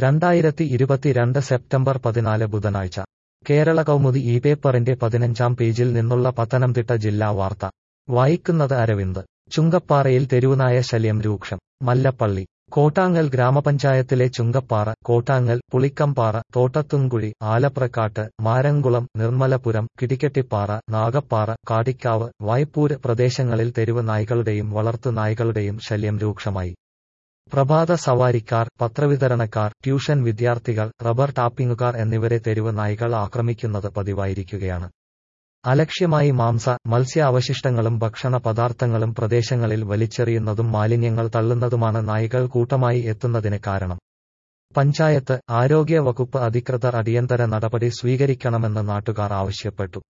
രണ്ടായിരത്തി ഇരുപത്തിരണ്ട് സെപ്റ്റംബർ പതിനാല് ബുധനാഴ്ച കേരള കൗമുദി ഈ പേപ്പറിന്റെ പതിനഞ്ചാം പേജിൽ നിന്നുള്ള പത്തനംതിട്ട ജില്ലാ വാർത്ത വായിക്കുന്നത് അരവിന്ദ് ചുങ്കപ്പാറയിൽ തെരുവുനായ ശല്യം രൂക്ഷം മല്ലപ്പള്ളി കോട്ടാങ്ങൽ ഗ്രാമപഞ്ചായത്തിലെ ചുങ്കപ്പാറ കോട്ടാങ്ങൽ പുളിക്കംപാറ തോട്ടത്തുംകുഴി ആലപ്രക്കാട്ട് മാരംകുളം നിർമ്മലപുരം കിടിക്കെട്ടിപ്പാറ നാഗപ്പാറ കാടിക്കാവ് വായ്പൂര് പ്രദേശങ്ങളിൽ തെരുവ് നായ്ക്കളുടെയും വളർത്തു നായ്ക്കളുടെയും ശല്യം രൂക്ഷമായി പ്രഭാത സവാരിക്കാർ പത്രവിതരണക്കാർ ട്യൂഷൻ വിദ്യാർത്ഥികൾ റബ്ബർ ടാപ്പിംഗുകാർ എന്നിവരെ തെരുവ് നായ്ക്കൾ ആക്രമിക്കുന്നത് പതിവായിരിക്കുകയാണ് അലക്ഷ്യമായി മാംസ മത്സ്യ അവശിഷ്ടങ്ങളും ഭക്ഷണ പദാർത്ഥങ്ങളും പ്രദേശങ്ങളിൽ വലിച്ചെറിയുന്നതും മാലിന്യങ്ങൾ തള്ളുന്നതുമാണ് നായ്ക്കൾ കൂട്ടമായി എത്തുന്നതിന് കാരണം പഞ്ചായത്ത് ആരോഗ്യ വകുപ്പ് അധികൃതർ അടിയന്തര നടപടി സ്വീകരിക്കണമെന്ന് നാട്ടുകാർ ആവശ്യപ്പെട്ടു